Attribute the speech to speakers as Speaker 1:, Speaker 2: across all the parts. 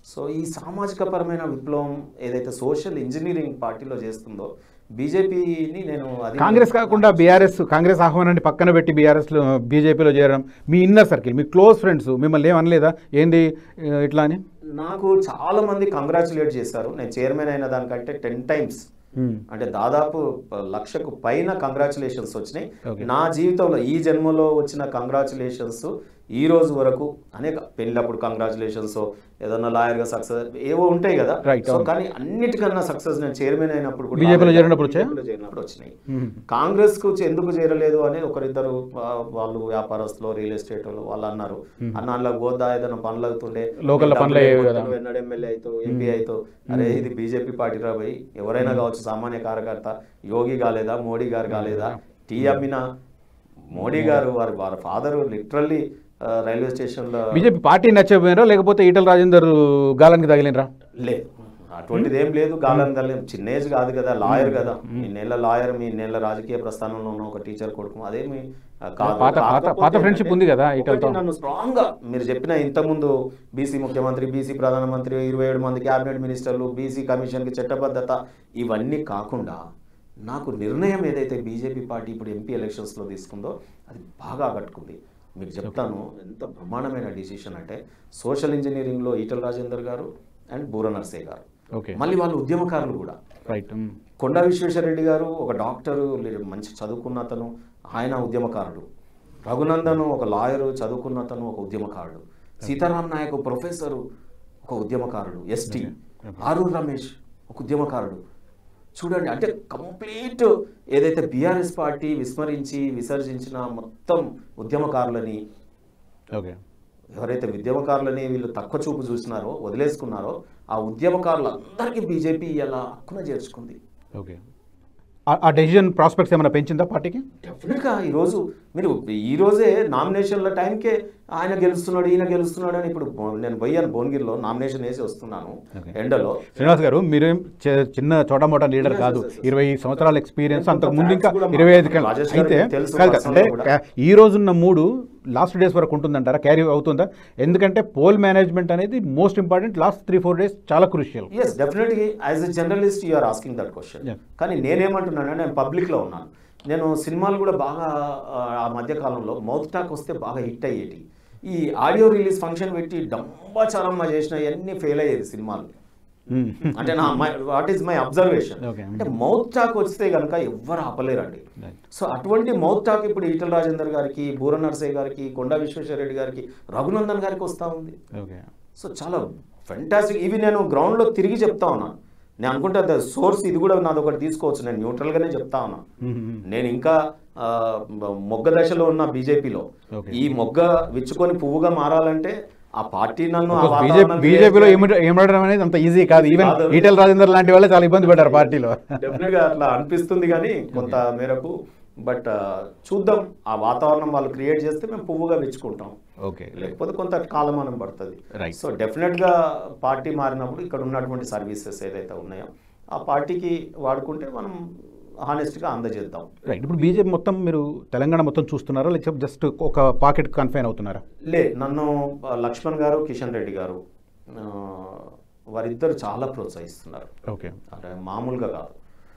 Speaker 1: So ఈ సామాజిక పరమైన విప్లవం ఏదైతే సోషల్ ఇంజనీరింగ్ పార్టీలో చేస్తుందో బీజేపీని నేను అది
Speaker 2: కాంగ్రెస్ కాకుండా బీఆర్ఎస్ కాంగ్రెస్ ఆహ్వానాన్ని పక్కన పెట్టి బీఆర్ఎస్లో బీజేపీలో చేరడం మీ ఇన్నర్ సర్కిల్ మీ క్లోజ్ ఫ్రెండ్స్ మిమ్మల్ని ఏమనలేదా ఏంది ఆ, ఇట్లా అని
Speaker 1: నాకు చాలా మంది కంగ్రాచులేట్ చేశారు నేను చైర్మన్ అయిన దానికంటే టెన్ టైమ్స్ అంటే దాదాపు లక్షకు పైన కంగ్రాచులేషన్స్ వచ్చినాయి
Speaker 2: Okay.
Speaker 1: నా జీవితంలో ఈ జన్మలో వచ్చిన కంగ్రాచులేషన్స్ ఈ రోజు వరకు అనేక పెళ్ళప్పుడు కంగ్రాచులేషన్స్ ఏదన్నా లాయర్గా సక్సెస్ ఏవో ఉంటాయి కదా
Speaker 2: Right,
Speaker 1: సో
Speaker 2: అవును.
Speaker 1: కానీ అన్నిటికన్నా సక్సెస్ నేను చైర్మన్ అయినప్పుడు కూడా
Speaker 2: BJP లో చేరినప్పుడు వచ్చాయా?
Speaker 1: BJP లో చేరినప్పుడు వచ్చినాయి కాంగ్రెస్ కు ఎందుకు చేరలేదు అని ఒకరిద్దరు ఆ, వాళ్ళు వ్యాపారస్తులు రియల్ ఎస్టేట్ వాళ్ళు వాళ్ళు అన్నారు అన్న అందులో గోదా ఏదైనా పనులు అవుతుండే
Speaker 2: లోకల్లో పనులు అయ్యేవి కదా.
Speaker 1: నువ్వు ఎన్నడూ ఎమ్మెల్యే అవుతావు ఎంపీ అవుతావు అరే ఇది బీజేపీ పార్టీ రా పోయి ఎవరైనా కావచ్చు సామాన్య కార్యకర్త యోగి కాలేదా మోడీ గారు కాలేదా టీ అమ్మిన మోడీ గారు వారి వారి ఫాదర్ లిటరల్లీ రైల్వే స్టేషన్లో
Speaker 2: బీజేపీ పార్టీ నచ్చకపోయినరా లేకపోతే ఈటల రాజేందర్ గాలానికి తగిలినరా
Speaker 1: లేదు అటువంటిది ఏం లేదు గాలం తల్లి చిన్న ఏజ్ కాదు కదా లాయర్ కదా ఇన్నేళ్ళ లాయర్ మీ ఇన్నేళ్ళ రాజకీయ ప్రస్థానంలో ఉన్న ఒక టీచర్ కొడుకు అదేమి ఆ, కాదు
Speaker 2: పాత- పాత-
Speaker 1: కాకపోతే
Speaker 2: పాత friendship
Speaker 1: ఏంటంటే
Speaker 2: ఉంది కదా ఈటలతో.
Speaker 1: ఒకటి నన్ను స్ట్రాంగ్ గా మీరు చెప్పిన ఇంతకుముందు బీసీ ముఖ్యమంత్రి బీసీ ప్రధానమంత్రి ఇరవై ఏడు మంది క్యాబినెట్ మినిస్టర్లు బీసీ కమిషన్ కి చట్టబద్ధత ఇవన్నీ కాకుండా నాకు నిర్ణయం ఏదైతే బీజేపీ పార్టీ ఇప్పుడు ఎంపీ ఎలక్షన్స్ లో తీసుకుందో అది బాగా ఆకట్టుకుంది మీకు చెప్తాను ఎంత బ్రహ్మాండమైన డిసిషన్ అంటే సోషల్ ఇంజనీరింగ్ లో ఈటల రాజేందర్ గారు అండ్ బూర నర్సే గారు
Speaker 2: ఓకే
Speaker 1: మళ్ళీ వాళ్ళు ఉద్యమకారులు కూడా
Speaker 2: రైట్
Speaker 1: కొండా విశ్వేశ్వరరెడ్డి గారు ఒక డాక్టరు లే- మంచి చదువుకున్న అతను ఆయన ఉద్యమకారుడు రఘునందన్ ఒక లాయరు చదువుకున్న అతను ఒక ఉద్యమకారుడు సీతారాం నాయక్ ఒక ప్రొఫెసరు ఒక ఉద్యమకారుడు ఎస్టీ ఆరూర్ రమేష్ ఒక ఉద్యమకారుడు చూడండి అంటే కంప్లీట్ ఏదైతే బీఆర్ఎస్ పార్టీ విస్మరించి విసర్జించిన మొత్తం ఉద్యమకారులని
Speaker 2: ఓకే
Speaker 1: ఎవరైతే ఉద్యమకారులని వీళ్ళు తక్కువ చూపు చూసినారో వదిలేసుకున్నారో ఆ ఉద్యమకారులందరికీ బీజేపీ ఇలా హక్కున చేర్చుకుంది
Speaker 2: ఓకే ఆ- ఆ డెసిజన్ ప్రాస్పెక్ట్స్ ఏమైనా పెంచిందా పార్టీకి
Speaker 1: డెఫినెట్గా ఈరోజు మీరు ఈ రోజే నామినేషన్ల టైంకే ఆయన గెలుస్తున్నాడు ఈయన గెలుస్తున్నాడు అని ఇప్పుడు బో- నేను పోయాను భువనగిరిలో నామినేషన్ వేసి వస్తున్నాను
Speaker 2: Okay.
Speaker 1: ఎండలో
Speaker 2: శ్రీనివాస్ గారు మీరేం చే- చిన్న చోటమోటా లీడర్
Speaker 1: Yes,
Speaker 2: కాదు
Speaker 1: yes, yes.
Speaker 2: ఇరవై సంవత్సరాల ఎక్స్పీరియన్స్
Speaker 1: నేను
Speaker 2: అంతకు
Speaker 1: కొంత
Speaker 2: ముందు ఇంకా
Speaker 1: facts కూడా
Speaker 2: ఇరవై ఐదు కన్నా
Speaker 1: రాజేష్ గారికి
Speaker 2: అయితే
Speaker 1: తెలుసు
Speaker 2: కాదు కాదు. అంటే
Speaker 1: personal గా
Speaker 2: కా- ఈ రోజున్న మూడు లాస్ట్ డేస్ వరకు ఉంటుందంటారా క్యారీ అవుతుందా ఎందుకంటే పోల్ మేనేజ్మెంట్ అనేది most important last three four days చాలా crucial
Speaker 1: yes definitely as a journalist you're asking that question
Speaker 2: Yeah.
Speaker 1: కానీ నేనేమంటున్నాను నేను పబ్లిక్లో ఉన్నాను నేను సినిమాలు కూడా బాగా ఆ, ఆ మధ్య కాలంలో మౌత్ టాక్ వస్తే బాగా హిట్ అయ్యేటి ఈ ఆడియో రిలీజ్ ఫంక్షన్ పెట్టి డంబాచారమ్మ చేసిన అన్ని ఫెయిల్ అయ్యేది సినిమాలు అంటే నా what is my observation
Speaker 2: Okay.
Speaker 1: అంటే మౌత్ టాక్ వస్తే కనుక ఎవ్వరు ఆపలేరండి
Speaker 2: Right.
Speaker 1: సో అటువంటి మౌత్ టాక్ ఇప్పుడు ఈటల రాజేందర్ గారికి బూర నర్సయ్య గారికి కొండా విశ్వేశ్వరరెడ్డి గారికి రఘునందన్ గారికి వస్తూ ఉంది
Speaker 2: ఓకే
Speaker 1: సో చాలా ఫెంటాస్టిక్ ఇవి నేను గ్రౌండ్లో తిరిగి చెప్తా ఉన్నాను నేను అనుకుంటే సోర్స్ ఇది కూడా నాది ఒకటి తీసుకోవచ్చు నేను న్యూట్రల్గానే చెప్తా ఉన్నాను నేను ఇంకా ఆ, మొగ్గ దశలో ఉన్న బీజేపీలో
Speaker 2: Okay.
Speaker 1: ఈ మొగ్గ విచ్చుకొని పువ్వుగా మారాలంటే ఆ పార్టీ నన్ను ఆ
Speaker 2: బీజేపీ
Speaker 1: వాతావరణం
Speaker 2: బీజేపీలో
Speaker 1: create
Speaker 2: ఏమడడం అనేది అంత ఈజీ కాదు ఈవెన్
Speaker 1: కాదు.
Speaker 2: ఈటెల రాజేందర్ లాంటి వాళ్ళే చాలా ఇబ్బంది పడ్డారు పార్టీలో
Speaker 1: డెఫినెట్ గా అట్లా అనిపిస్తుంది కానీ కొంత మేరకు బట్ చూద్దాం ఆ వాతావరణం వాళ్ళు క్రియేట్ చేస్తే మేము పువ్వుగా మెచ్చుకుంటాం
Speaker 2: ఓకే
Speaker 1: లేకపోతే కొంత కాలమానం పడుతుంది
Speaker 2: Right.
Speaker 1: సో డెఫినెట్ గా పార్టీ మారినప్పుడు ఇక్కడ ఉన్నటువంటి సర్వీసెస్ ఏదైతే ఉన్నాయో ఆ పార్టీకి వాడుకుంటే మనం హానెస్ట్ గా అందజేద్దాం
Speaker 2: రైట్ ఇప్పుడు బీజేపీ మొత్తం మీరు తెలంగాణ మొత్తం చూస్తున్నారా లేకపోతే జస్ట్ ఒక పాకెట్ కన్ఫైన్ అవుతున్నారా
Speaker 1: లే నన్ను ఆ, లక్ష్మణ్ గారు కిషన్ రెడ్డి గారు ఆ, వారిద్దరు చాలా ప్రోత్సహిస్తున్నారు
Speaker 2: ఓకే
Speaker 1: అంటే మామూలుగా కాదు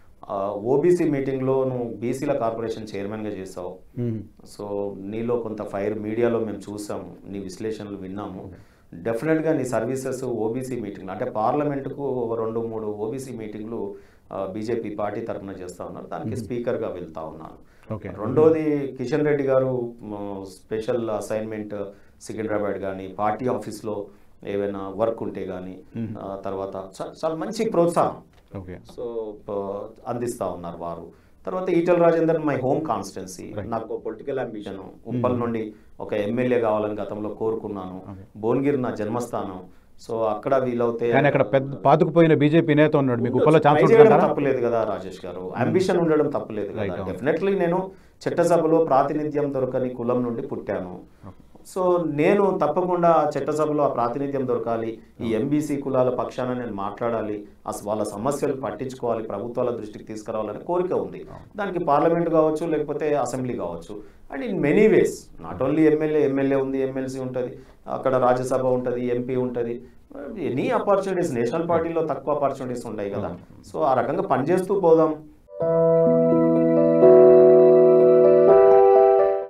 Speaker 1: ఓబీసీ మీటింగ్లో నువ్వు బీసీల కార్పొరేషన్ చైర్మన్గా చేసావు సో నీలో కొంత ఫైర్ మీడియాలో మేము చూసాము నీ విశ్లేషణలు విన్నాము డెఫినెట్గా నీ సర్వీసెస్ ఓబీసీ మీటింగ్లు అంటే పార్లమెంటుకు ఒక రెండు మూడు ఓబీసీ మీటింగ్లు బీజేపీ పార్టీ తరఫున చేస్తూ ఉన్నారు దానికి స్పీకర్గా వెళ్తా ఉన్నాను
Speaker 2: ఓకే
Speaker 1: రెండోది కిషన్ రెడ్డి గారు మ, స్పెషల్ అసైన్మెంట్ సికింద్రాబాద్ కానీ పార్టీ ఆఫీస్లో ఏవైనా వర్క్ ఉంటే కానీ ఆ, తర్వాత చా- చాలా మంచి ప్రోత్సాహం
Speaker 2: ఓకే
Speaker 1: సో ప- అందిస్తా ఉన్నారు వారు తర్వాత Etela Rajender my home constituency నాకు పొలిటికల్ అంబిషన్ ఉప్పల్ నుండి ఒక ఎమ్మెల్యే కావాలని గతంలో కోరుకున్నాను భువనగిరి నా జన్మస్థానం సో అక్కడ వీలవుతే
Speaker 2: కానీ అక్కడ పెద్ద పాతుకుపోయిన బీజేపీ నేత ఉన్నాడు మీకు ఉప్పలో ఛాన్స్
Speaker 1: ట్రై చేయడం
Speaker 2: ఉంటుందంటారా
Speaker 1: తప్పలేదు కదా రాజేష్ గారు అంబిషన్ ఉండడం తప్పలేదు
Speaker 2: Right,
Speaker 1: కదా
Speaker 2: అవును.
Speaker 1: డెఫినెట్లీ నేను చట్టసభలో ప్రాతినిధ్యం దొరకని కులం నుండి పుట్టాను సో నేను తప్పకుండా చట్టసభలో ఆ ప్రాతినిధ్యం దొరకాలి ఈ ఎంబీసీ కులాల పక్షాన నేను మాట్లాడాలి అసలు వాళ్ళ సమస్యలు పట్టించుకోవాలి ప్రభుత్వాల దృష్టికి తీసుకురావాలనే కోరిక ఉంది దానికి పార్లమెంట్ కావచ్చు లేకపోతే అసెంబ్లీ కావచ్చు and in many ways not only MLA MLA ఉంది ఎమ్మెల్సీ ఉంటుంది అక్కడ రాజ్యసభ ఉంటుంది ఎంపీ ఉంటుంది ఎనీ ఆపర్చునిటీస్ నేషనల్ పార్టీలో తక్కువ ఆపర్చునిటీస్ ఉంటాయి కదా సో ఆ రకంగా పనిచేస్తూ పోదాం